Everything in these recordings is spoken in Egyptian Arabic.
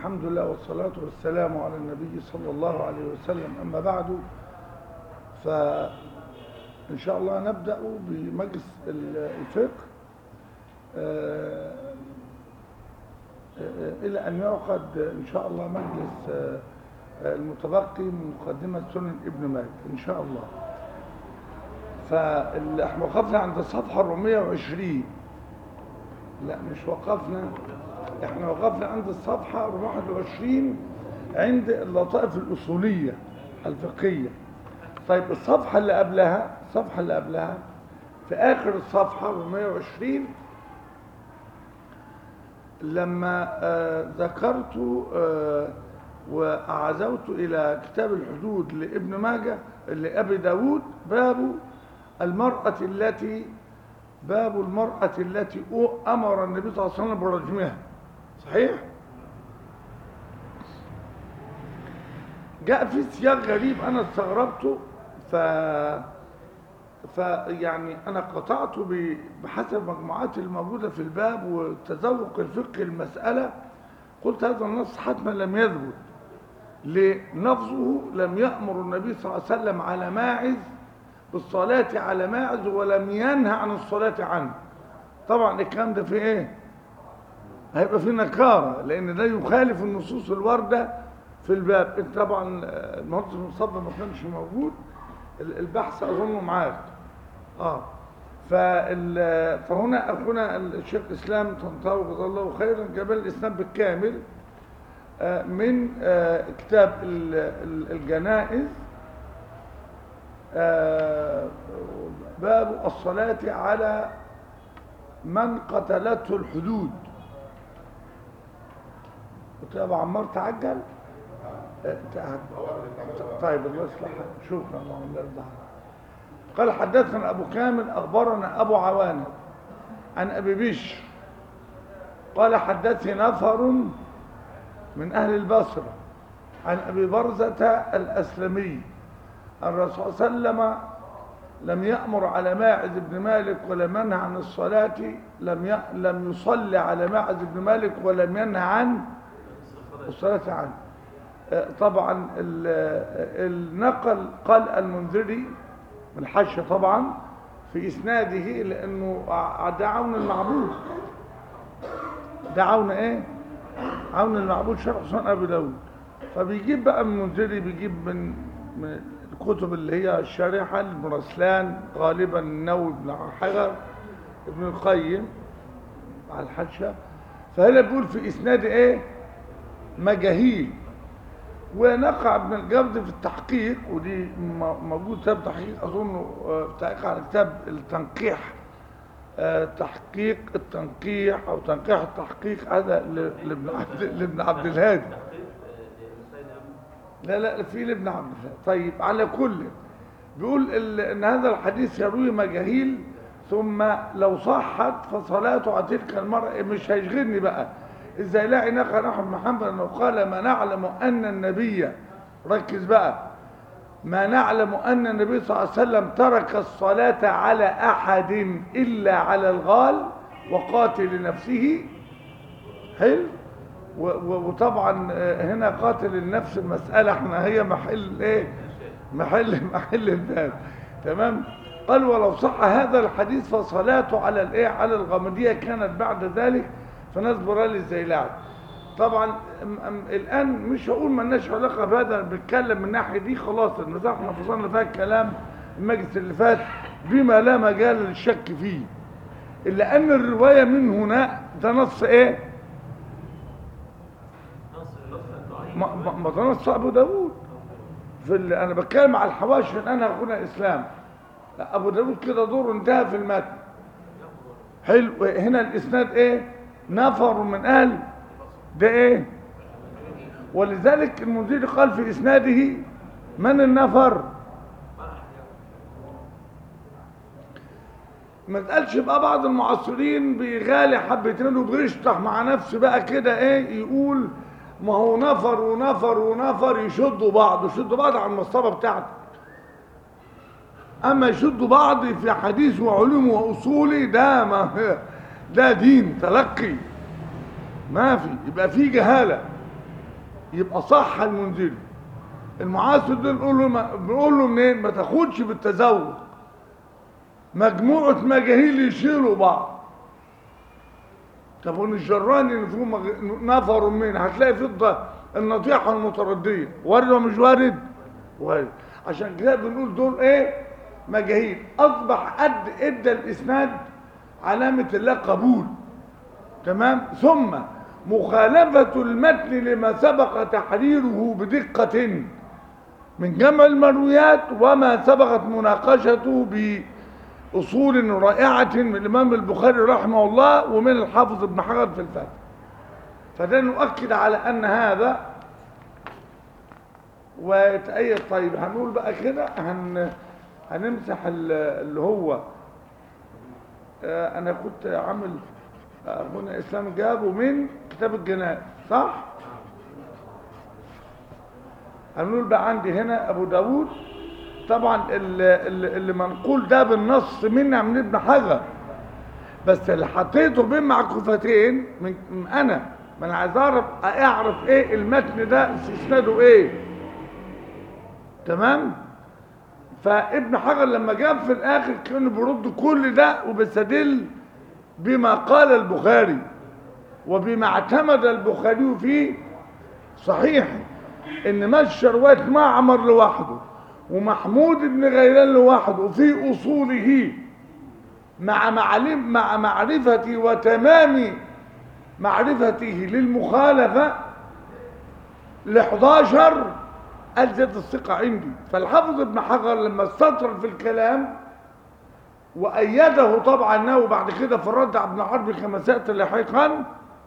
الحمد لله والصلاة والسلام على النبي صلى الله عليه وسلم أما بعد فإن شاء الله نبدأ بمجلس الفقه إلى أن يعقد إن شاء الله مجلس المتبقي من مقدمة سنن ابن ماجه إن شاء الله فاحنا وقفنا عند الصفحة 420 لا مش وقفنا احنا وقفنا عند الصفحة 21 عند اللطائف الأصولية الفقهية طيب الصفحة اللي قبلها الصفحة اللي قبلها في آخر الصفحة 420 لما آه ذكرت آه وعزوت إلى كتاب الحدود لابن ماجه لأبي داود باب المرأة التي باب المرأة التي أمر النبي صلى الله عليه وسلم برجمها صحيح؟ جاء في سياق غريب أنا استغربته ف فيعني أنا قطعت بحسب مجموعات الموجودة في الباب وتذوق الفقه المسألة قلت هذا النص حتما لم يثبت لنفظه لم يأمر النبي صلى الله عليه وسلم على ماعز بالصلاة على ماعز ولم ينهى عن الصلاة عنه طبعا الكلام ده في ايه هيبقى في نكارة لان ده يخالف النصوص الواردة في الباب انت طبعا المهندس المصطفى ما كانش موجود البحث اظنه معاك اه فهنا اخونا الشيخ الاسلام طنطاوي جزاه الله خيرا جاب الاسلام بالكامل من كتاب الجنائز باب الصلاة على من قتلته الحدود قلت يا ابو عمار تعجل طيب الله يصلح شكرا اللهم يرضى قال حدثنا ابو كامل اخبرنا ابو عوانه عن ابي بشر قال حدثني نفر من اهل البصره عن ابي برزه الاسلمي الرسول صلى الله عليه وسلم لم يأمر على ماعز بن مالك ولم ينهى عن الصلاة لم ي... لم يصلي على ماعز بن مالك ولم ينهى عن الصلاة عنه طبعا النقل قال المنذري من الحشة طبعا في إسناده لأنه دعون المعبود دعون إيه عون المعبود شرح سنن أبي داود فبيجيب بقى من المنذري بيجيب من من الكتب اللي هي الشارحة المرسلان غالبا النووي بن حجر ابن القيم على الحشة فهنا بيقول في إسناد إيه مجاهيل ونقع ابن الجبد في التحقيق ودي موجود كتاب تحقيق أظن تحقيق على كتاب التنقيح تحقيق التنقيح أو تنقيح التحقيق هذا لابن عبد لابن عبد الهادي لا لا في لابن عبد الله طيب على كل بيقول ان هذا الحديث يروي مجاهيل ثم لو صحت فصلاته على تلك المرأة مش هيشغلني بقى ازاي لاقي نقل احمد محمد انه قال ما نعلم ان النبي ركز بقى ما نعلم ان النبي صلى الله عليه وسلم ترك الصلاة على احد الا على الغال وقاتل نفسه حلو وطبعا هنا قاتل النفس المسألة احنا هي محل ايه محل محل الباب تمام قال ولو صح هذا الحديث فصلاته على الايه على الغامدية كانت بعد ذلك فنصبر للزيلات طبعا الان مش هقول ما لناش علاقه بهذا بنتكلم من الناحيه دي خلاص النزاع احنا فصلنا فيها الكلام المجلس اللي فات بما لا مجال للشك فيه الا ان الروايه من هنا ده نص ايه ما ده نص ابو داود في اللي انا بتكلم على الحواشي انا اخونا اسلام ابو داود كده دوره انتهى في المتن حلو هنا الاسناد ايه نفر من اهل ده ايه ولذلك المنذر قال في اسناده من النفر ما تقالش بقى بعض المعاصرين بيغالي حبتين وبيشطح مع نفسه بقى كده ايه يقول ما هو نفر ونفر ونفر يشدوا بعض يشدوا بعض على المصطبة بتاعته اما يشدوا بعض في حديث وعلوم واصولي ده ما ده دين تلقي ما في يبقى في جهالة يبقى صح المنزل المعاصر ده بنقول له ما بنقول له منين ما تاخدش بالتزوج مجموعة مجاهيل يشيلوا بعض طب والجراني اللي فيهم مغ- نفر من هتلاقي في الض- النطيحة المتردية وارد ولا مش وارد؟ وارد عشان كده بنقول دول ايه؟ مجاهيل اصبح قد ادى الاسناد علامة الله قبول تمام ثم مخالفة المتن لما سبق تحريره بدقة من جمع المرويات وما سبقت مناقشته بأصول رائعة من الإمام البخاري رحمه الله ومن الحافظ ابن حجر في الفتح فده نؤكد على أن هذا ويتأيد طيب هنقول بقى كده هن هنمسح ال- اللي هو آه، أنا كنت عامل آه، أخونا إسلام جابه من كتاب الجنائز صح؟ هنقول بقى عندي هنا ابو داود طبعا اللي, اللي اللي منقول ده بالنص مني من ابن حجر بس اللي حطيته بين معكوفتين من من انا ما انا عايز اعرف اعرف ايه المتن ده اسناده ايه تمام فابن حجر لما جاب في الاخر كانوا بيرد كل ده وبيستدل بما قال البخاري وبما اعتمد البخاري فيه صحيح ان مشى روايه معمر لوحده ومحمود بن غيلان لوحده في اصوله مع معلم مع معرفة وتمام معرفته للمخالفة ل 11 أزيد الثقة عندي فالحافظ ابن حجر لما استطر في الكلام وأيده طبعا انه بعد كده في الرد على ابن عربي كما سيأتي لاحقا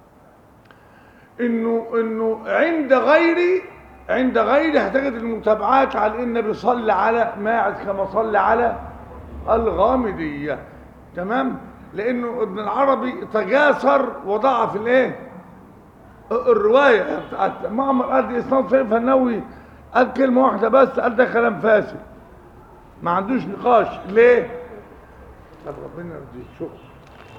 انه انه عند غيري عند غيري هتجد المتابعات على ان النبي صلى على ماعز كما صلى على الغامديه تمام لانه ابن العربي تجاسر وضعف الايه الروايه بتاعت معمر قال دي اسناد سيف النووي قال كلمه واحده بس قال ده كلام فاسد ما عندوش نقاش ليه طب ربنا يرضيك شكرا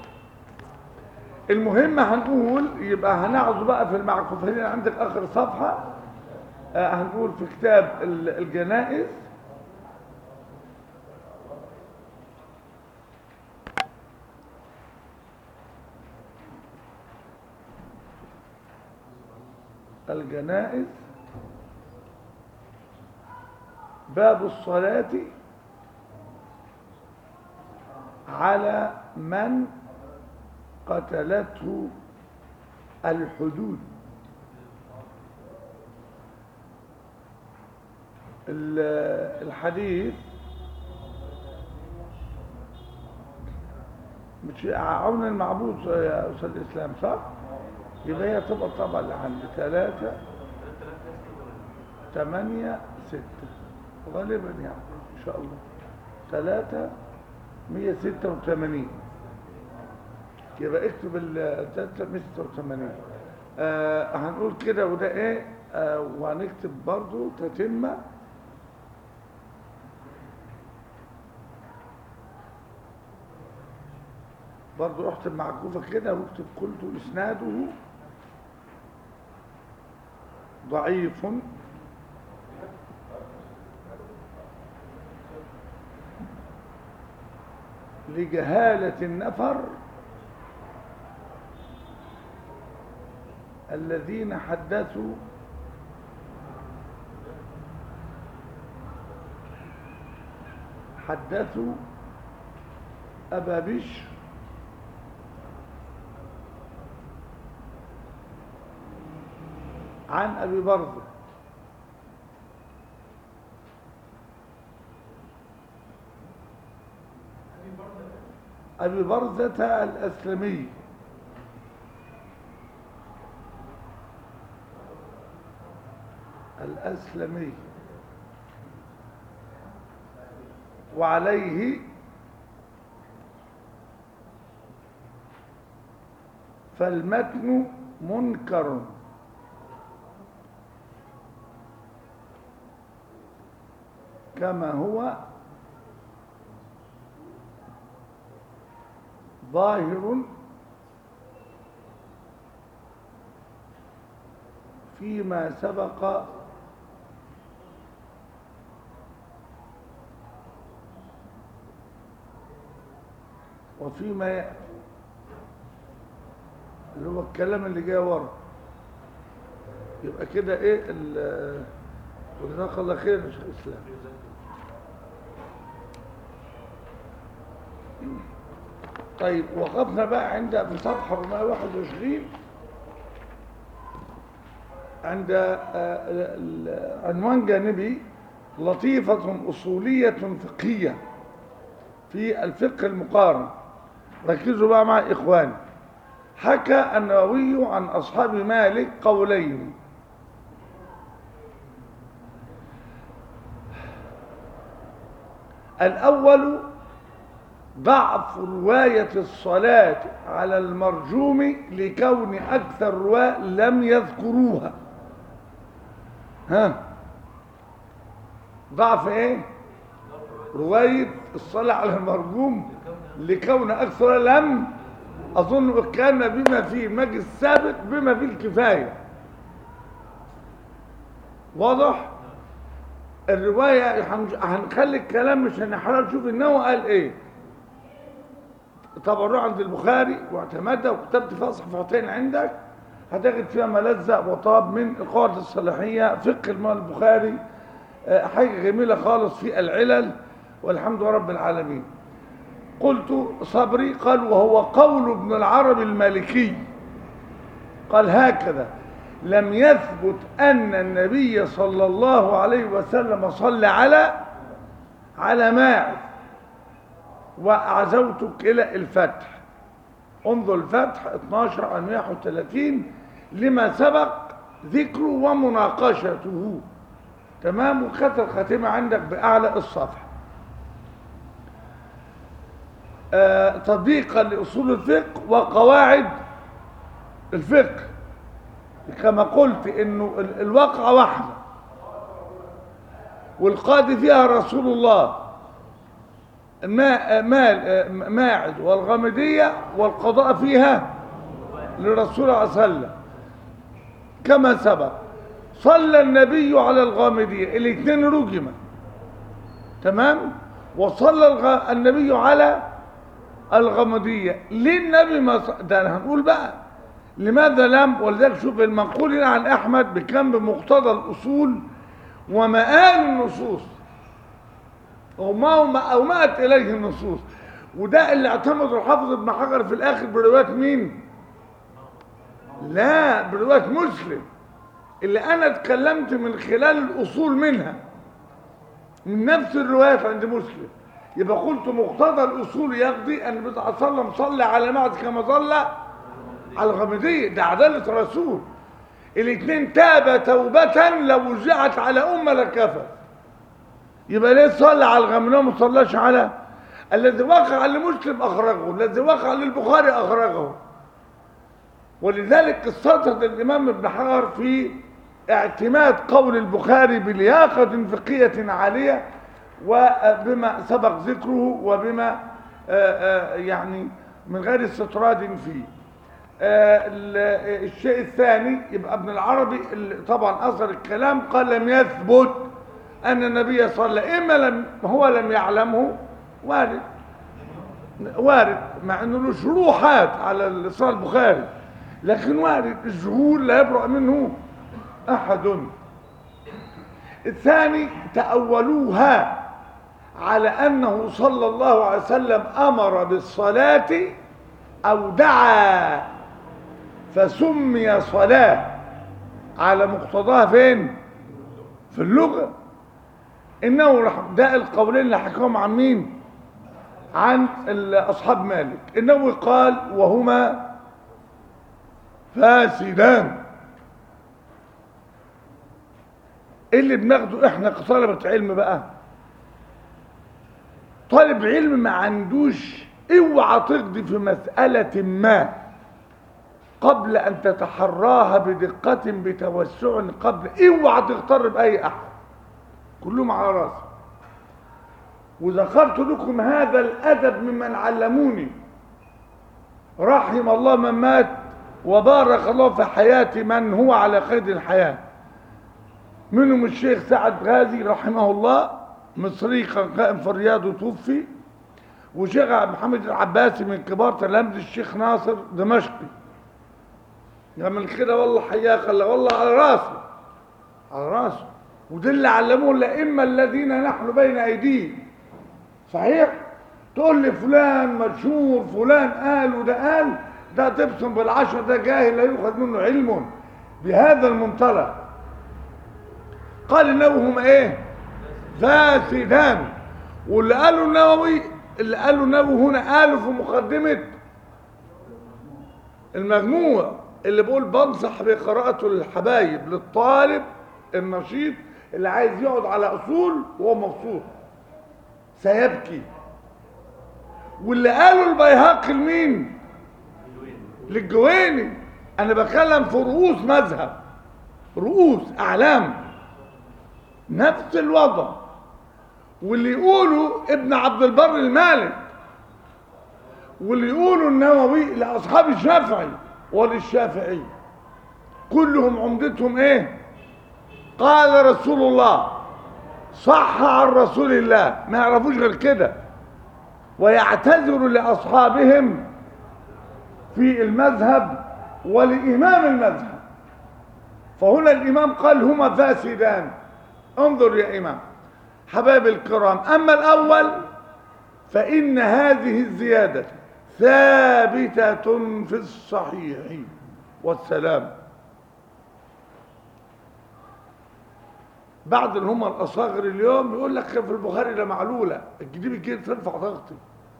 المهم هنقول يبقى هنعرض بقى في المعكوفين عندك اخر صفحه آه هنقول في كتاب ال- الجنائز الجنائز باب الصلاة على من قتلته الحدود ال- الحديث مش عون المعبود يا أستاذ الإسلام صح؟ يبقى هي تبقى طبعا اللي عندي ثلاثة ثمانية ستة غالبا يعني إن شاء الله ثلاثة مية ستة وثمانين يبقى اكتب الثلاثة مية ستة وثمانين آه هنقول كده وده ايه آه وهنكتب برضو تتمة برضو اكتب معكوفة كده واكتب قلت اسناده ضعيف لجهالة النفر الذين حدثوا حدثوا أبا بشر عن أبي برزة أبي برزة الأسلمي الأسلمي وعليه فالمتن منكر كما هو ظاهر فيما سبق وفيما يأتي اللي هو الكلام اللي جاي ورا يبقى كده ايه ال- جزاك الله خير يا شيخ الاسلام طيب وقفنا بقى عند في صفحه 421 عند آه، ال- عنوان جانبي لطيفة أصولية فقهية في الفقه المقارن ركزوا بقى مع إخواني حكى النووي عن أصحاب مالك قولين الأول ضعف رواية الصلاة على المرجوم لكون أكثر رواة لم يذكروها ها ضعف ايه رواية الصلاة على المرجوم لكون أكثر لم أظن كان بما فيه المجلس السابق بما فيه الكفاية واضح الرواية هنج- هنخلي الكلام مش هنحرر نشوف انه قال ايه طبعا روح عند البخاري واعتمدها وكتبت فيها صفحتين عندك هتجد فيها ملذة وطاب من القواعد الصلاحية فقه الإمام البخاري آه، حاجة جميلة خالص في العلل والحمد لله رب العالمين قلت صبري قال وهو قول ابن العربي المالكي قال هكذا لم يثبت أن النبي صلى الله عليه وسلم صلى على على ماعز وأعزوتك إلى الفتح انظر الفتح 12 عن 130 لما سبق ذكره ومناقشته تمام وخدت الخاتمة عندك بأعلى الصفحة آه تطبيقا لأصول الفقه وقواعد الفقه كما قلت انه ال- الواقعة واحدة والقاضي فيها رسول الله ما مال ماعز والغامدية والقضاء فيها لرسول الله صلى الله عليه وسلم كما سبق صلى النبي على الغامدية الاثنين رجما تمام وصلى الغ- النبي على الغامدية ليه النبي ما ص... ده أنا هنقول بقى لماذا لم ولذلك شوف المنقول هنا عن احمد بكم بمقتضى الاصول ومآل النصوص او ما او مات اليه النصوص وده اللي اعتمد الحافظ ابن حجر في الاخر بروايه مين لا بروايه مسلم اللي انا اتكلمت من خلال الاصول منها من نفس الروايات عند مسلم يبقى قلت مقتضى الاصول يقضي ان النبي صلى الله عليه وسلم صلى على معد كما صلى على الغامدية ده عدالة رسول الاثنين تاب توبة لو وزعت على أمة لكفى يبقى ليه صلى على الغامدية وما صلاش على الذي وقع لمسلم أخرجه الذي وقع للبخاري أخرجه ولذلك استطرد الإمام ابن حجر في اعتماد قول البخاري بلياقة فقهية عالية وبما سبق ذكره وبما آه، آه، يعني من غير استطراد فيه آه، ال- الشيء الثاني يبقى ابن العربي اللي طبعا أصل الكلام قال لم يثبت أن النبي صلى إما لم هو لم يعلمه وارد وارد مع انه له شروحات على الإصرار البخاري لكن وارد الظهور لا يبرأ منه أحد الثاني تأولوها على أنه صلى الله عليه وسلم أمر بالصلاة أو دعا فسمي صلاة على مقتضاها فين في اللغة إنه رح ده القولين اللي حكاهم عن مين عن ال- أصحاب مالك إنه قال وهما فاسدان إيه اللي بناخده احنا كطلبة علم بقى طالب علم ما عندوش اوعى تقضي في مسألة ما قبل ان تتحراها بدقة بتوسع قبل اوعى تغتر باي احد كلهم على راسي وذكرت لكم هذا الادب ممن علموني رحم الله من مات وبارك الله في حياة من هو على قيد الحياة منهم الشيخ سعد غازي رحمه الله مصري كان قائم في الرياض وتوفي وشيخ محمد العباسي من كبار تلامذة الشيخ ناصر دمشقي يعمل كده والله حياك الله والله على راسه على راسه وده اللي علموه الأئمة الذين نحن بين أيديهم صحيح تقول لي فلان مشهور فلان قال وده قال ده تبصم بالعشر ده جاهل لا يؤخذ منه علم بهذا المنطلق قال النووي هم ايه فاسدان واللي قالوا النووي اللي قالوا النووي هنا قالوا في مقدمة المجموع اللي بقول بنصح بقراءته للحبايب للطالب النشيط اللي عايز يقعد على اصول وهو مبسوط سيبكي واللي قالوا البيهقي لمين للجويني انا بتكلم في رؤوس مذهب رؤوس اعلام نفس الوضع واللي يقولوا ابن عبد البر المالك واللي يقولوا النووي لاصحاب الشافعي وللشافعي كلهم عمدتهم ايه قال رسول الله صح عن رسول الله ما يعرفوش غير كده ويعتذر لاصحابهم في المذهب ولامام المذهب فهنا الامام قال هما فاسدان انظر يا امام حبايب الكرام اما الاول فان هذه الزياده ثابته في الصحيح والسلام بعض اللي هم الاصاغر اليوم يقول لك في البخاري ده معلوله الجديد الجديد ترفع ضغطي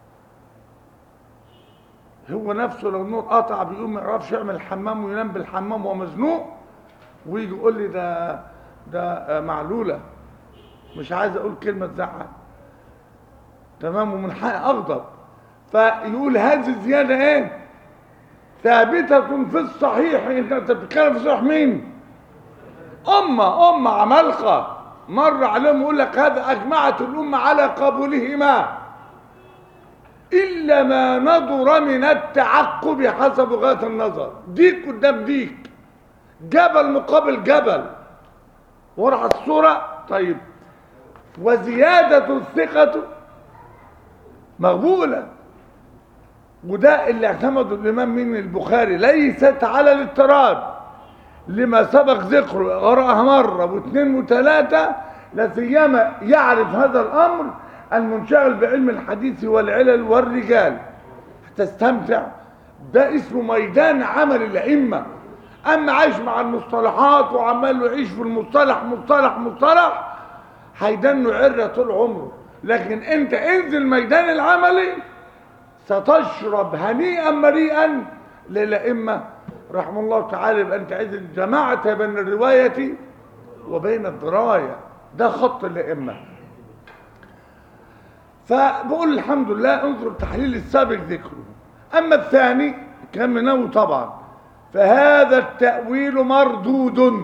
هو نفسه لو النور قطع بيقوم ما يعرفش يعمل الحمام وينام بالحمام وهو مزنوق ويجي يقول لي ده ده معلوله مش عايز اقول كلمه تزعل تمام ومن حقي اغضب فيقول هذه الزياده ايه ثابته في الصحيح انت بتتكلم في صحيح مين امه امه عمالقه مر عليهم يقول لك هذا اجمعت الامه على قبولهما إلا ما نظر من التعقب حسب غاية النظر ديك قدام ديك جبل مقابل جبل ورع الصورة طيب وزيادة الثقة مقبولة وده اللي اعتمده الإمام من البخاري ليست على الاضطراد لما سبق ذكره قرأها مرة واثنين وثلاثة لسيما يعرف هذا الأمر المنشغل بعلم الحديث والعلل والرجال تستمتع ده اسمه ميدان عمل الأئمة أما عايش مع المصطلحات وعمال يعيش في المصطلح مصطلح مصطلح هيدنه عرة طول عمره لكن انت انزل ميدان العملي ستشرب هنيئا مريئا للأئمة رحمه الله تعالى يبقى انت عايز الجماعة بين الرواية وبين الدراية ده خط الأئمة فبقول الحمد لله انظر التحليل السابق ذكره اما الثاني كان منه طبعا فهذا التأويل مردود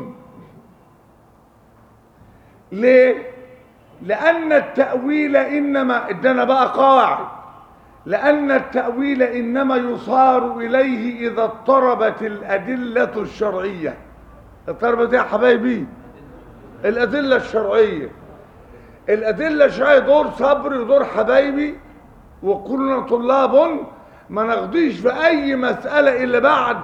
ليه لأن التأويل إنما ادانا بقى قواعد لأن التأويل إنما يصار إليه إذا اضطربت الأدلة الشرعية اضطربت يا حبايبي الأدلة الشرعية الأدلة الشرعية دور صبري ودور حبايبي وكلنا طلاب ما نقضيش في أي مسألة إلا بعد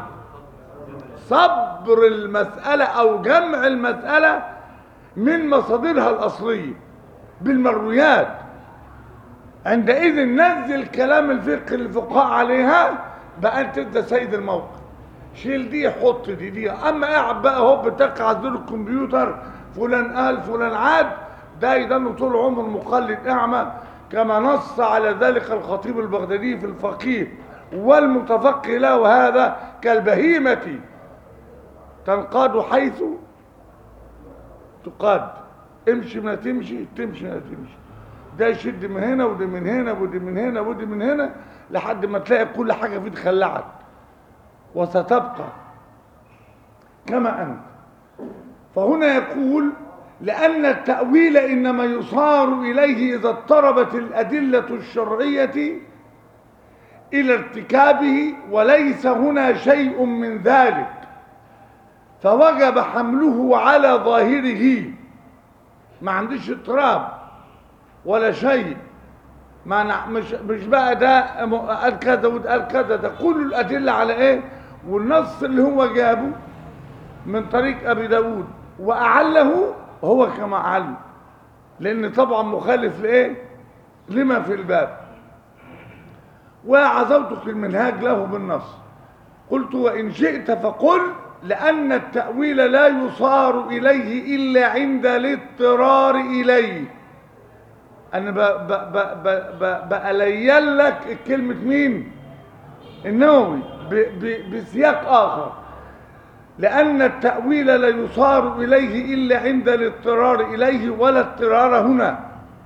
صبر المسألة أو جمع المسألة من مصادرها الأصلية بالمرويات عندئذ نزل كلام الفقه الفقهاء عليها بقى انت انت سيد الموقف شيل دي حط دي دي اما قاعد بقى هو بتقع على الكمبيوتر فلان قال فلان عاد ده يدنه طول عمره مقلد اعمى كما نص على ذلك الخطيب البغدادي في الفقيه والمتفقه له هذا كالبهيمة تنقاد حيث تقاد امشي ما تمشي تمشي ما تمشي ده يشد من هنا ودي من هنا ودي من هنا ودي من هنا لحد ما تلاقي كل حاجة فيه اتخلعت وستبقى كما أنت فهنا يقول لأن التأويل إنما يصار إليه إذا اضطربت الأدلة الشرعية إلى ارتكابه وليس هنا شيء من ذلك فوجب حمله على ظاهره ما عنديش اضطراب ولا شيء ما نع- مش مش بقى ده م- قال كذا وده قال كذا ده كل الأدلة على إيه والنص اللي هو جابه من طريق أبي داود وأعله هو كما أعله لأن طبعا مخالف لإيه لما في الباب وعزوتك المنهاج له بالنص قلت وإن شئت فقل لأن التأويل لا يصار إليه إلا عند الاضطرار إليه أنا ب- ب- ب- ب- ب- بألين لك كلمة مين النووي ب- ب- بسياق آخر لأن التأويل لا يصار إليه إلا عند الاضطرار إليه ولا اضطرار هنا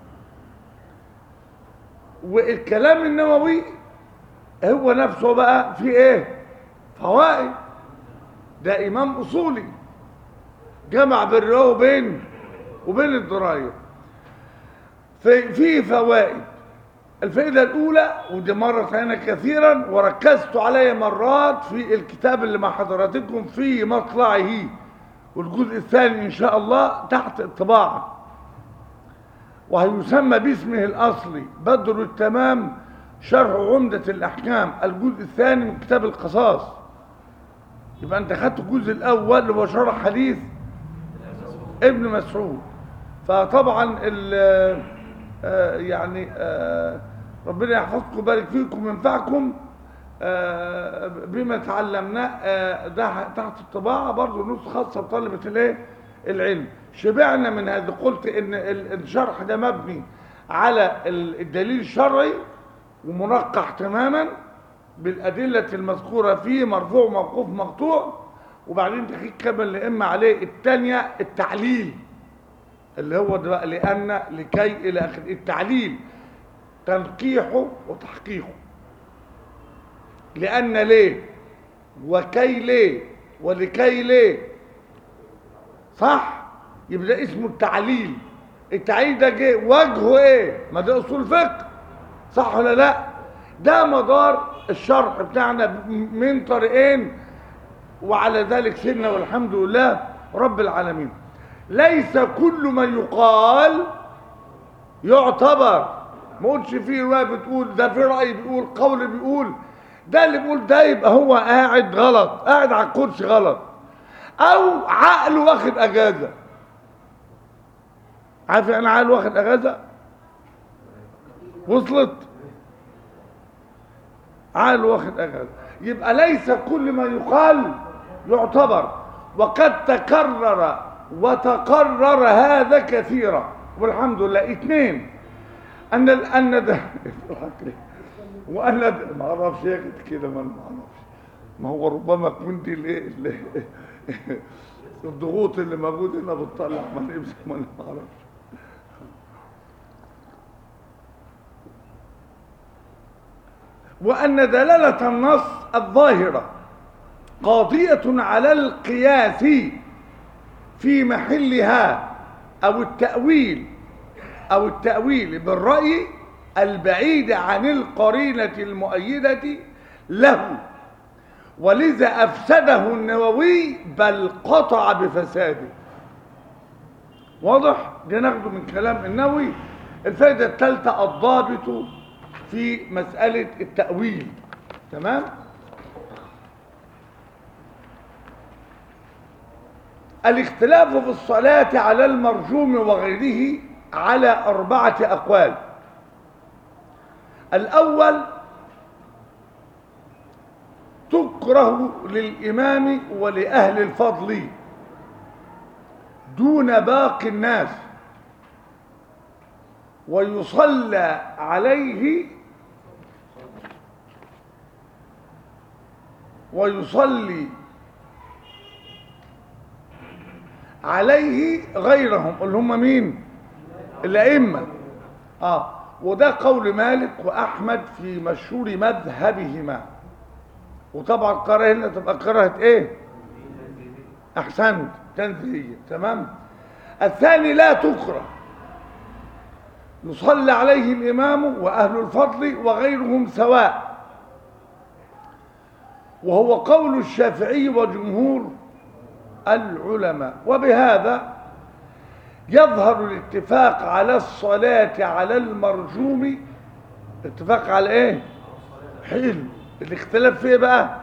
والكلام النووي هو نفسه بقى في ايه فوائد ده امام اصولي جمع بين الرواية وبين وبين الدرايه في في فوائد الفائده الاولى ودي مرت علينا كثيرا وركزت عليها مرات في الكتاب اللي مع حضراتكم في مطلعه والجزء الثاني ان شاء الله تحت الطباعه وهيسمى باسمه الأصلي بدر التمام شرح عمدة الأحكام الجزء الثاني من كتاب القصاص يبقى أنت خدت الجزء الأول اللي هو شرح حديث ابن مسعود فطبعا ال آه، يعني آه، ربنا يحفظكم ويبارك فيكم وينفعكم آه، بما تعلمناه آه، ده تحت الطباعة برضه نص خاصة بطلبة الايه العلم شبعنا من هذا قلت ان ال- الشرح ده مبني على ال- الدليل الشرعي ومنقح تماما بالأدلة المذكورة فيه مرفوع موقوف مقطوع وبعدين تحقيق كما اللي إما عليه الثانية التعليل اللي هو ده بقى لأن لكي إلى آخر التعليل تنقيحه وتحقيقه لأن ليه وكي ليه ولكي ليه صح يبقى ده اسمه التعليل التعليل ده جه وجهه ايه ما ده اصول فقه صح ولا لا ده مدار الشرح بتاعنا من طريقين وعلى ذلك سيدنا والحمد لله رب العالمين ليس كل ما يقال يعتبر ما قلتش فيه روايه بتقول ده في راي بيقول قول بيقول ده اللي بيقول ده يبقى هو قاعد غلط قاعد على الكرسي غلط او عقله واخد اجازه عارف يعني عقله واخد اجازه وصلت عقله واخد اجازه يبقى ليس كل ما يقال يعتبر وقد تكرر وتقرر هذا كثيرا والحمد لله اثنين ان ال- ان ده وان ده ما اعرفش يا أخي كده ما أنا ما اعرفش ما هو ربما كنت الايه ال- الضغوط اللي موجوده هنا بتطلع ما نمسك ما أنا ما اعرفش وأن دلالة النص الظاهرة قاضية على القياس في محلها أو التأويل أو التأويل بالرأي البعيد عن القرينة المؤيدة له ولذا أفسده النووي بل قطع بفساده واضح ده ناخده من كلام النووي الفائدة الثالثة الضابط في مسألة التأويل تمام الاختلاف في الصلاة على المرجوم وغيره على أربعة أقوال الأول تكره للإمام ولأهل الفضل دون باقي الناس ويصلى عليه ويصلي عليه غيرهم اللي هم مين الأئمة اه وده قول مالك وأحمد في مشهور مذهبهما وطبعا القراءة هنا تبقى قراءة ايه احسنت تنزيهية تمام الثاني لا تكره يصلي عليه الإمام وأهل الفضل وغيرهم سواء وهو قول الشافعي وجمهور العلماء وبهذا يظهر الاتفاق على الصلاة على المرجوم اتفاق على ايه حلو الاختلاف في ايه بقى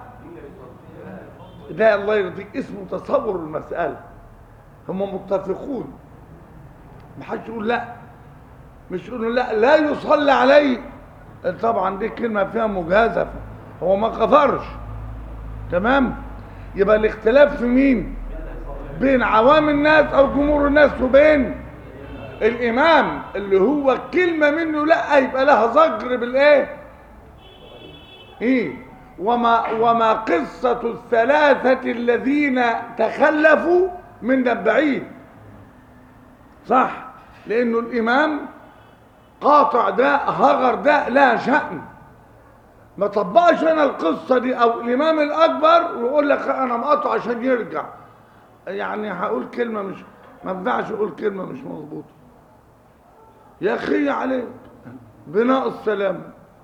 ده الله يرضيك اسمه تصور المسألة هم متفقون ما حدش يقول لا مش يقولوا لا لا يصلى عليه طبعا دي كلمة فيها مجازفة هو ما كفرش تمام يبقى الاختلاف في مين بين عوام الناس او جمهور الناس وبين الامام اللي هو كلمة منه لا يبقى لها ضجر بالايه ايه وما وما قصة الثلاثة الذين تخلفوا من نبعين صح لانه الامام قاطع ده هجر ده لا شأن ما طبقش انا القصة دي او الامام الاكبر ويقول لك انا مقاطع عشان يرجع يعني هقول كلمة مش ما ينفعش اقول كلمة مش مظبوطة يا اخي عليك بناء السلام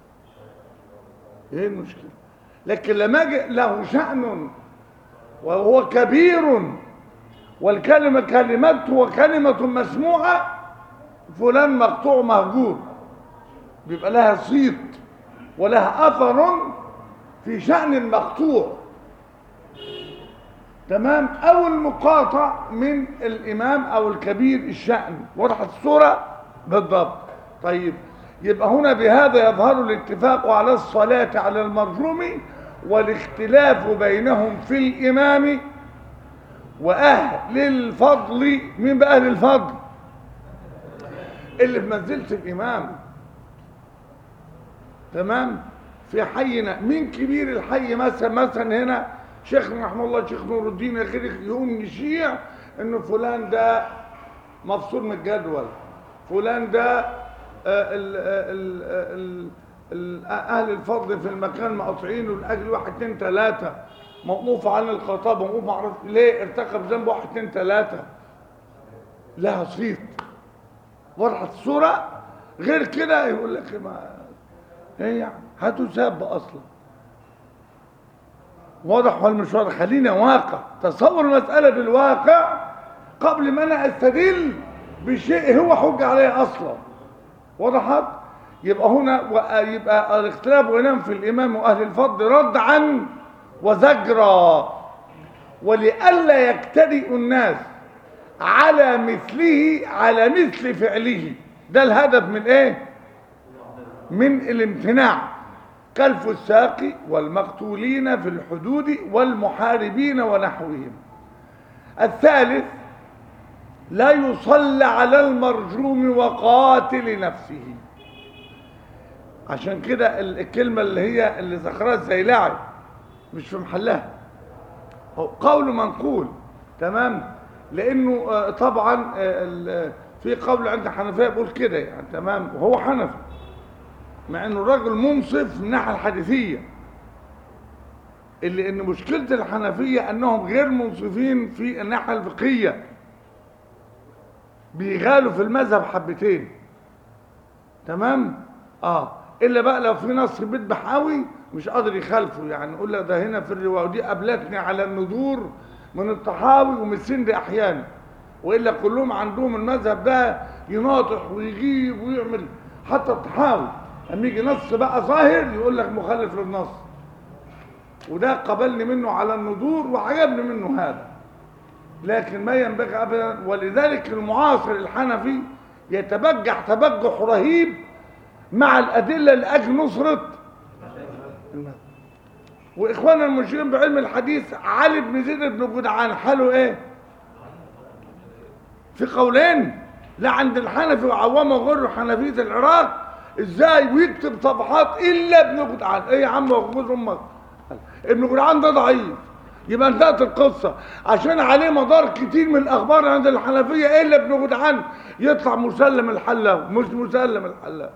ايه المشكلة لكن لما اجي له شأن وهو كبير والكلمة كلمته وكلمة مسموعة فلان مقطوع مهجور بيبقى لها صيت ولها أثر في شأن المقطوع تمام أو المقاطع من الإمام أو الكبير الشأن وضحت الصورة بالضبط طيب يبقى هنا بهذا يظهر الاتفاق على الصلاة على المرجوم والاختلاف بينهم في الإمام وأهل الفضل مين بقى أهل الفضل اللي في منزلة الإمام تمام في حينا مين كبير الحي مثلا مثلا هنا شيخنا رحمه الله شيخ نور الدين غير يقوم يشيع انه فلان ده مفصول من الجدول فلان ده آه، ال ال ال ال اهل الفضل في المكان مقاطعينه لاجل واحد اتنين تلاته موقوف عن الخطاب موقوف معرف ليه ارتكب ذنب واحد اتنين تلاته لها صيت وضحت الصوره غير كده يقول لك ما ايه يعني هتساب اصلا واضح ولا مش واضح خلينا واقع تصور المساله بالواقع قبل ما انا استدل بشيء هو حجه عليه اصلا وضحت يبقى هنا يبقى الاختلاف بينهم في الامام واهل الفضل رد عن وزجرا ولئلا يجترئ الناس على مثله على مثل فعله ده الهدف من ايه من الامتناع كالفساق والمقتولين في الحدود والمحاربين ونحوهم الثالث لا يصلى على المرجوم وقاتل نفسه عشان كده الكلمة اللي هي اللي ذكرها زي لعب مش في محلها هو قول منقول تمام لانه آه، طبعا آه، ال- في قول عند حنفية بيقول كده يعني تمام وهو حنفي مع انه الراجل منصف من الناحيه الحديثيه اللي ان مشكله الحنفيه انهم غير منصفين في الناحيه الفقهيه بيغالوا في المذهب حبتين تمام اه الا بقى لو في نص بيذبح قوي مش قادر يخالفه يعني يقول لك ده هنا في الروايه ودي قابلتني على النذور من الطحاوي ومن السند احيانا والا كلهم عندهم المذهب ده يناطح ويجيب ويعمل حتى الطحاوي لما يجي نص بقى ظاهر يقول لك مخالف للنص وده قبلني منه على النذور وعجبني منه هذا لكن ما ينبغي ابدا ولذلك المعاصر الحنفي يتبجح تبجح رهيب مع الادله لاجل نصره المذهب. واخواننا المشركين بعلم الحديث علي بن زيد بن جدعان حاله ايه في قولين لا عند الحنفي وعوامه وغيره حنفيه العراق ازاي ويكتب صفحات الا ابن جدعان ايه يا عم وخذ امك ابن جدعان ده ضعيف يبقى انتهت القصه عشان عليه مدار كتير من الاخبار عند الحنفيه الا ابن جدعان يطلع مسلم الحلاوه مش مسلم الحلاوه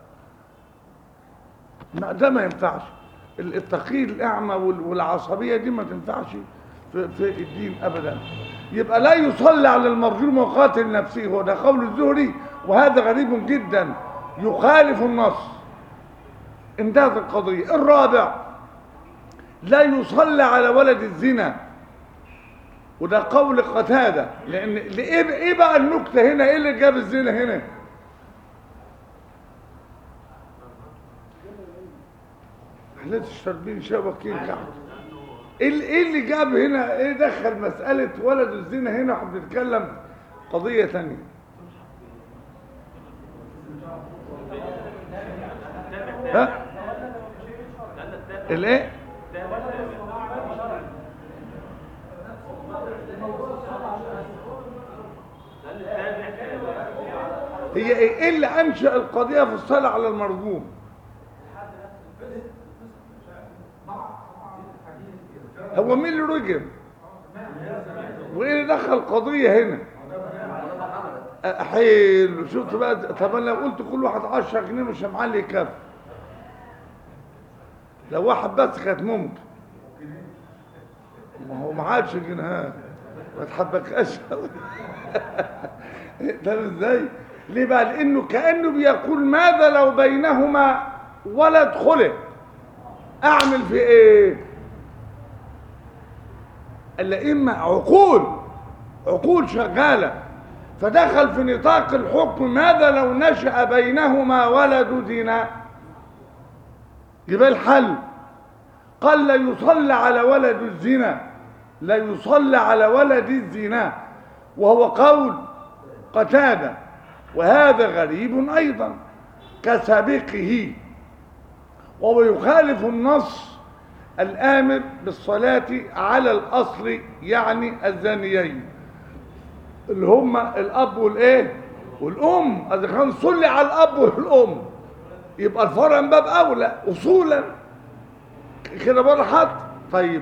ما ده ما ينفعش ال- التقييد الاعمى وال- والعصبيه دي ما تنفعش في, في الدين ابدا يبقى لا يصلي على المرجوم وقاتل نفسه هو ده قول الزهري وهذا غريب جدا يخالف النص انتهت القضيه الرابع لا يصلى على ولد الزنا وده قول قتادة لأن لإيه إيه بقى النكتة هنا إيه اللي جاب الزنا هنا احنا شاربين شبكين تحت ايه اللي- ايه اللي جاب هنا ايه دخل مسألة ولد الزنا هنا احنا بنتكلم قضية ثانية ها الايه هي ايه إيه اللي انشأ القضية في الصلاة على المرجوم هو مين اللي رجم وايه اللي دخل قضية هنا أه، حلو شفت بقى طب انا لو قلت كل واحد 10 جنيه مش معلي كف لو واحد بس كانت ممكن ما هو ما عادش جنيه ما تحبكش ده ازاي ليه بقى لانه كانه بيقول ماذا لو بينهما ولد خلق اعمل في ايه الائمه عقول عقول شغاله فدخل في نطاق الحكم ماذا لو نشا بينهما ولد زنا يبقى الحل قال لا يصلى على ولد الزنا لا يصلى على ولد الزنا وهو قول قتادة وهذا غريب أيضا كسابقه وهو يخالف النص الآمر بالصلاة على الأصل يعني الزانيين اللي هم الأب والإيه والأم إذا كان صلي على الأب والأم يبقى الفرع من باب أولى أصولا كده بقى حط طيب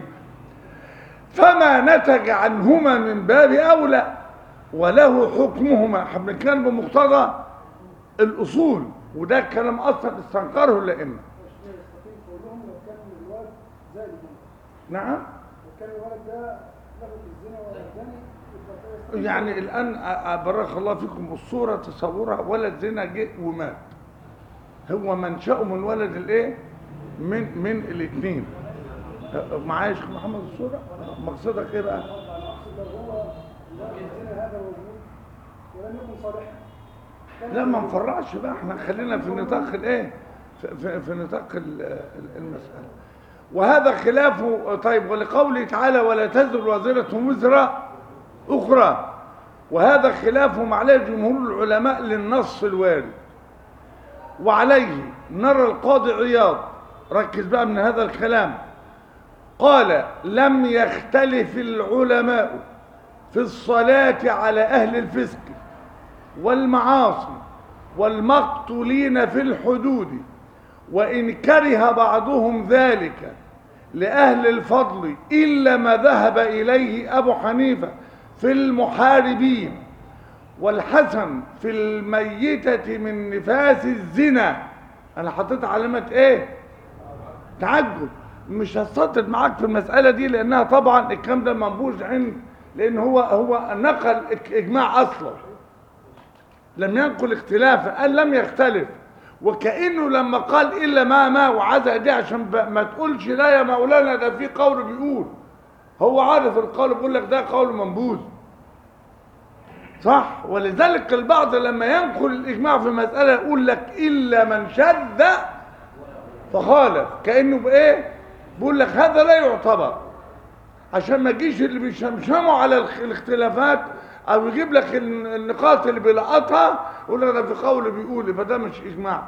فما نتج عنهما من باب أولى وله حكمهما احنا بنتكلم بمقتضى الأصول وده الكلام أصلا استنكره الأئمة يستطيع لهم لو كان الولد زي البنت نعم لو كان الولد ده لغة الزنا ولا الزاني يبقى كده يستطيع يعني الآن أ- بارك الله فيكم الصورة تصورها ولد زنا جه ومات هو منشأه من ولد الايه من من الاثنين معايا يا شيخ محمد الصورة مقصدك ايه بقى المقصود ده هو لغة الزنا هذا موجود ولم يكن صالحا كان لا ما نفرعش بقى احنا خلينا في نطاق الايه في, في, في نطاق ال- ال- المسألة وهذا خلافه طيب ولقوله تعالى ولا تزر وازرة وزر أخرى وهذا خلافهم عليه جمهور العلماء للنص الوارد وعليه نرى القاضي عياض ركز بقى من هذا الكلام قال لم يختلف العلماء في الصلاة على أهل الفسق والمعاصي والمقتولين في الحدود وإن كره بعضهم ذلك لأهل الفضل إلا ما ذهب إليه أبو حنيفة في المحاربين والحسن في الميتة من نفاس الزنا أنا حطيت علامة إيه تعجب مش هستطرد معاك في المسألة دي لأنها طبعا الكلام ده منبوذ عند لأن هو هو نقل إجماع أصلا لم ينقل اختلافا قال لم يختلف وكأنه لما قال إلا ما ما وعزق دي عشان ب- ما تقولش لا يا مولانا ده في قول بيقول هو عارف القول بيقول لك ده قول منبوذ صح ولذلك البعض لما ينقل الإجماع في مسألة يقول لك إلا من شد فخالف كأنه بإيه بيقول لك هذا لا يعتبر عشان ما يجيش اللي بيشمشموا على الخ- الاختلافات او يجيب لك الن- النقاط اللي بيلقطها يقول لك ده في قول بيقول فده مش اجماع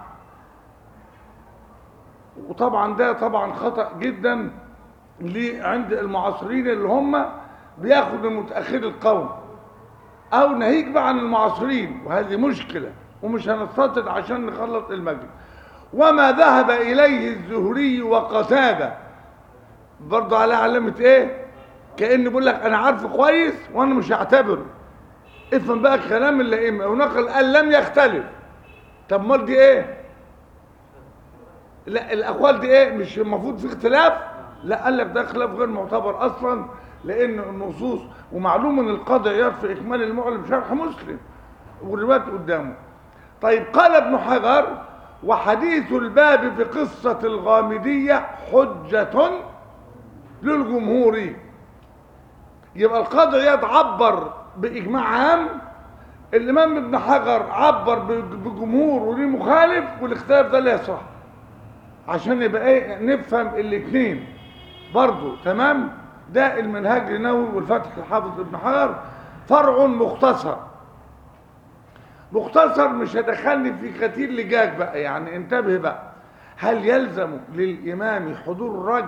وطبعا ده طبعا خطأ جدا ليه عند المعاصرين اللي هم بياخدوا متأخر القوم او ناهيك بقى عن المعاصرين وهذه مشكلة ومش هنستطرد عشان نخلص المجلس وما ذهب اليه الزهري وقتاده برضه على علامة ايه كأن بيقول لك انا عارفه كويس وانا مش هعتبره افهم بقى كلام الائمه ونقل قال لم يختلف طب امال دي ايه لا الاقوال دي ايه مش المفروض في اختلاف لا قال لك ده خلاف غير معتبر اصلا لان النصوص ومعلوم ان القاضي عياض في اكمال المعلم شرح مسلم والروايات قدامه طيب قال ابن حجر وحديث الباب في قصة الغامدية حجة للجمهور يبقى القاضي عياض عبر باجماع عام الامام ابن حجر عبر ب- بجمهور وليه مخالف والاختلاف ده لا يصح عشان يبقى ايه نفهم الاثنين برضو تمام ده المنهاج النووي والفتح الحافظ ابن حجر فرع مختصر مختصر مش هدخلني في كتير لجاج بقى يعني انتبه بقى هل يلزم للامام حضور الرجل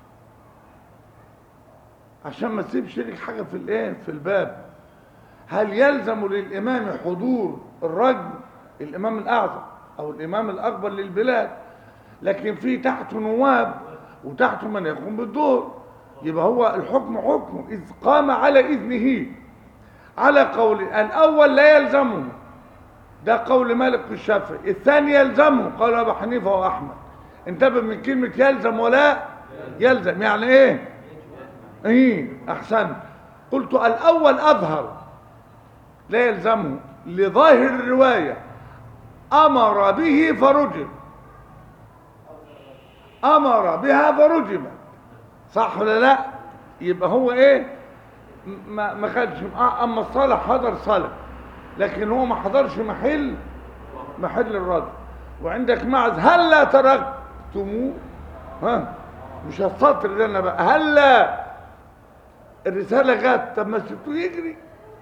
عشان ما تسيبش لك حاجه في الايه في الباب هل يلزم للامام حضور الرجل الامام الاعظم او الامام الاكبر للبلاد لكن في تحته نواب وتحته من يقوم بالدور يبقى هو الحكم حكمه اذ قام على اذنه على قول الاول لا يلزمه ده قول مالك والشافعي الثاني يلزمه قال ابو حنيفه واحمد انتبه من كلمه يلزم ولا يلزم يعني ايه ايه احسن قلت الاول اظهر لا يلزمه لظاهر الروايه امر به فرجم امر بها فرجمت صح ولا لا يبقى هو ايه ما ما خدش آه، اما الصلاه حضر صلاه لكن هو ما حضرش محل محل الرد وعندك معز هلا تركتموه ها مش السطر ده انا بقى هلا الرساله جت طب ما سبتوه يجري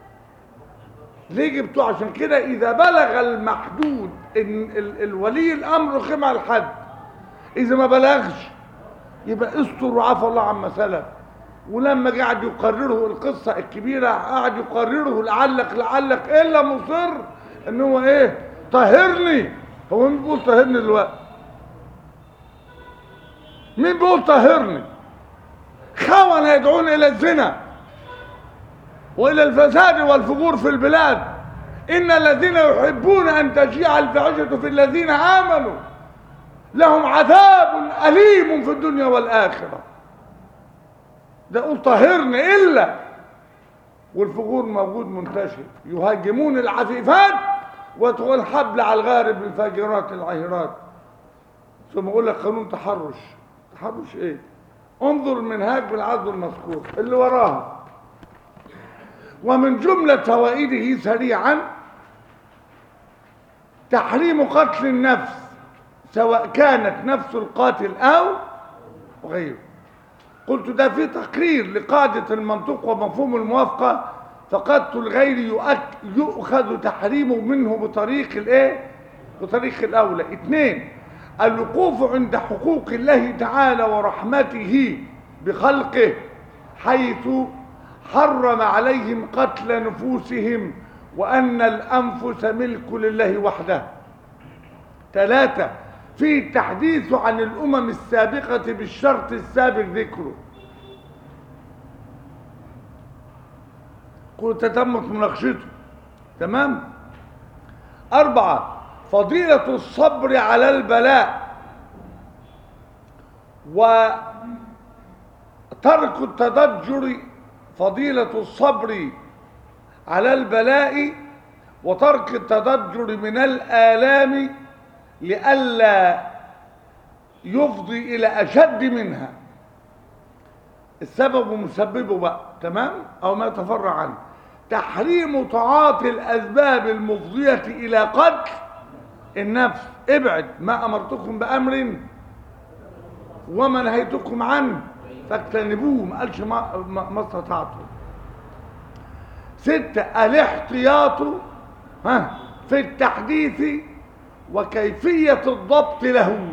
ليه جبتوه عشان كده اذا بلغ المحدود ان ال- الولي الامر قيم على الحد اذا ما بلغش يبقى استر وعفى الله عما سلف ولما قعد يقرره القصة الكبيرة قعد يقرره لعلك لعلك إلا مصر إن هو إيه طهرني هو مين بيقول طهرني دلوقتي مين بيقول طهرني خون يدعون إلى الزنا وإلى الفساد والفجور في البلاد إن الذين يحبون أن تشيع الفاحشة في الذين آمنوا لهم عذاب أليم في الدنيا والآخرة ده قول طهرني إلا والفجور موجود منتشر يهاجمون العفيفات وتقول حبل على الغارب الفاجرات العهرات ثم يقول لك قانون تحرش تحرش ايه انظر المنهاج بالعدل المذكور اللي وراها ومن جملة فوائده سريعا تحريم قتل النفس سواء كانت نفس القاتل أو غيره قلت ده في تقرير لقاعدة المنطق ومفهوم الموافقة فقتل الغير يؤك- يؤخذ تحريمه منه بطريق الايه بطريق الاولى اثنين الوقوف عند حقوق الله تعالى ورحمته بخلقه حيث حرم عليهم قتل نفوسهم وأن الأنفس ملك لله وحده ثلاثة في التحديث عن الأمم السابقة بالشرط السابق ذكره قلت تمت مناقشته تمام أربعة فضيلة الصبر على البلاء وترك التضجر فضيلة الصبر على البلاء وترك التضجر من الآلام لئلا يفضي إلى أشد منها السبب ومسببه بقى تمام أو ما يتفرع عنه تحريم تعاطي الأسباب المفضية إلى قتل النفس ابعد ما أمرتكم بأمر وما نهيتكم عنه فاجتنبوه ما قالش ما, ما, ما استطعتم ستة الاحتياط ها في التحديث وكيفية الضبط له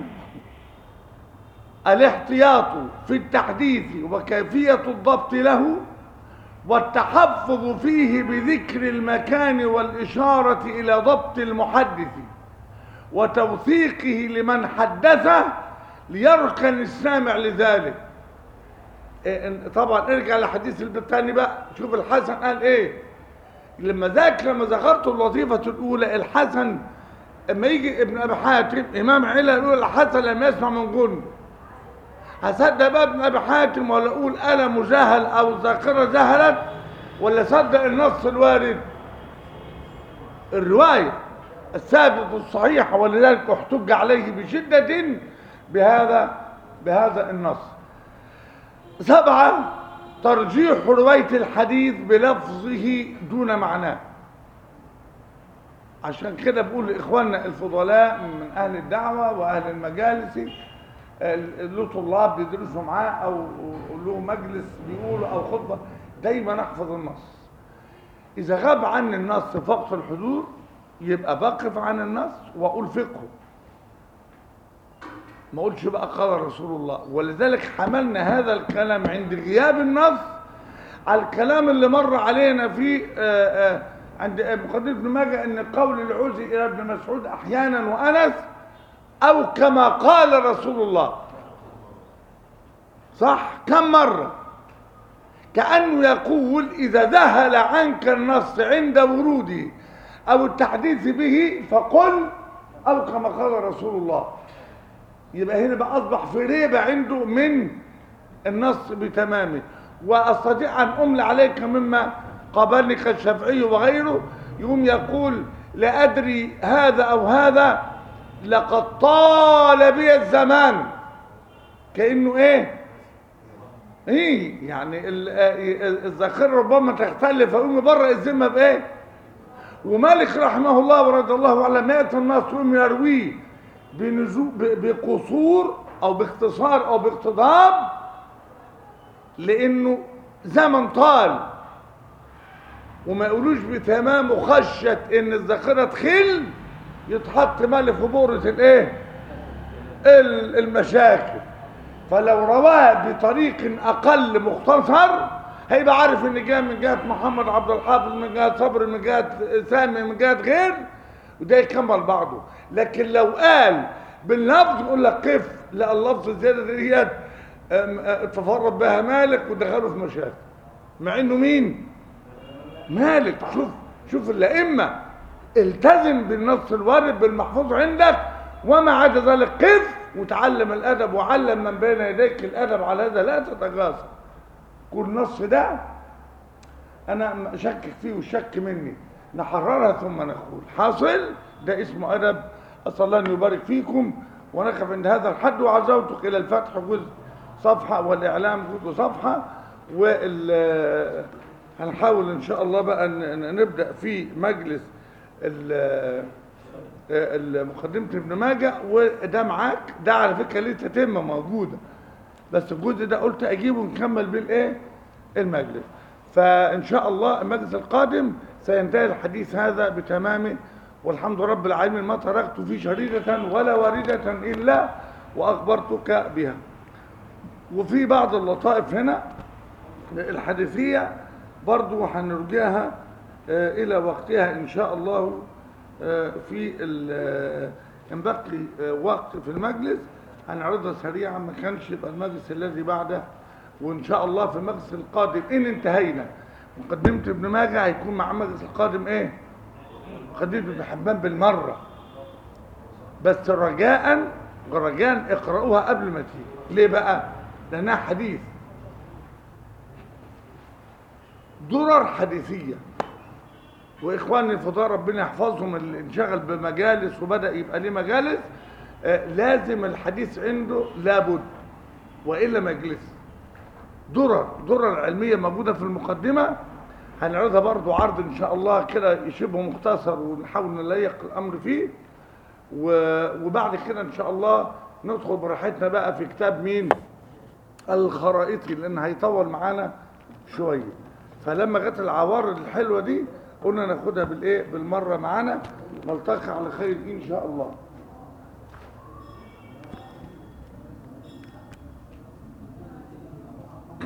الاحتياط في التحديث وكيفية الضبط له والتحفظ فيه بذكر المكان والإشارة إلى ضبط المحدث وتوثيقه لمن حدثه ليركن السامع لذلك إيه، طبعا ارجع لحديث الثاني بقى شوف الحسن قال ايه لما ذاك لما ذكرت اللطيفة الأولى الحسن اما يجي ابن أبي حاتم إمام علا يقول الحسن لما يسمع من جند هصدق بقى ابن أبي حاتم ولا أقول أنا مجاهل أو الذاكرة ذهلت ولا صدق النص الوارد الرواية الثابت الصحيحة ولذلك احتج عليه بشدة بهذا بهذا النص سبعة ترجيح رواية الحديث بلفظه دون معناه عشان كده بقول لإخواننا الفضلاء من أهل الدعوة وأهل المجالس ال- له طلاب بيدرسوا معاه أو له مجلس بيقولوا أو خطبة دايما أحفظ النص إذا غاب عني النص في وقت الحضور يبقى بقف عن النص وأقول فقهه ما اقولش بقى قال رسول الله ولذلك حملنا هذا الكلام عند غياب النص على الكلام اللي مر علينا في آه، آه، عند مقدمة ابن ماجه ان قول العزي الى ابن مسعود احيانا وانس او كما قال رسول الله صح كم مرة كأنه يقول إذا ذهل عنك النص عند وروده أو التحديث به فقل أو كما قال رسول الله يبقى هنا بقى اصبح في ريبه عنده من النص بتمامه واستطيع ان املى عليك مما قابلني كالشافعي وغيره يقوم يقول لا ادري هذا او هذا لقد طال بي الزمان كانه ايه ايه يعني ال- آه، الذاكره ربما تختلف فيقوم يبرئ الذمه بايه ومالك رحمه الله ورضي الله عنه مات الناس يقوم يرويه بنزو- ب- بقصور او باختصار او باقتضاب لانه زمن طال وما يقولوش بتمام وخشت ان الذاكره تخل يتحط مال في بورة الايه ال- المشاكل فلو رواه بطريق اقل مختصر هيبقى عارف ان جاء من جهه محمد عبد الحافظ من جهه صبري من جهه سامي من جهه غير وده يكمل بعضه لكن لو قال باللفظ يقول لك قف لا اللفظ الزياده ديت أم، أه، تفرد بها مالك ودخله في مشاكل مع انه مين مالك شوف شوف الائمه التزم بالنص الوارد بالمحفوظ عندك وما عدا ذلك قف وتعلم الادب وعلم من بين يديك الادب على هذا لا تتجاسر كل نص ده انا اشكك فيه والشك مني نحررها ثم نقول حاصل ده اسمه ادب اسال الله ان يبارك فيكم ونقف عند هذا الحد وعزوتك الى الفتح جزء صفحه والاعلام جزء صفحه وال هنحاول ان شاء الله بقى ن- ن- نبدا في مجلس ال- ال- مقدمه ابن ماجه وده معاك ده على فكره ليه تتمه موجوده بس الجزء ده قلت اجيبه ونكمل بيه الايه المجلس فان شاء الله المجلس القادم سينتهي الحديث هذا بتمامه والحمد رب العالمين ما تركت فيه شريدة ولا واردة الا واخبرتك بها وفي بعض اللطائف هنا الحديثية برضو هنرجعها آه، الى وقتها ان شاء الله آه، في ال- آه، ان بقي آه، وقت في المجلس هنعرضها سريعا ما كانش يبقى المجلس الذي بعده وان شاء الله في المجلس القادم ان انتهينا مقدمة ابن ماجه هيكون مع المجلس القادم ايه مقدمة ابن حبان بالمرة بس رجاء رجاء اقرأوها قبل ما تيجي ليه بقى لانها حديث درر حديثية واخواني الفضلاء ربنا يحفظهم اللي انشغل بمجالس وبدا يبقى ليه مجالس آه، لازم الحديث عنده لابد والا ما يجلس درر درر علميه موجوده في المقدمه هنعرضها برضو عرض ان شاء الله كده شبه مختصر ونحاول نليق الامر فيه و- وبعد كده ان شاء الله ندخل براحتنا بقى في كتاب مين الخرائطي لان هيطول معانا شويه فلما جت العوارض الحلوه دي قلنا ناخدها بالايه بالمره معانا نلتقي على خير ان شاء الله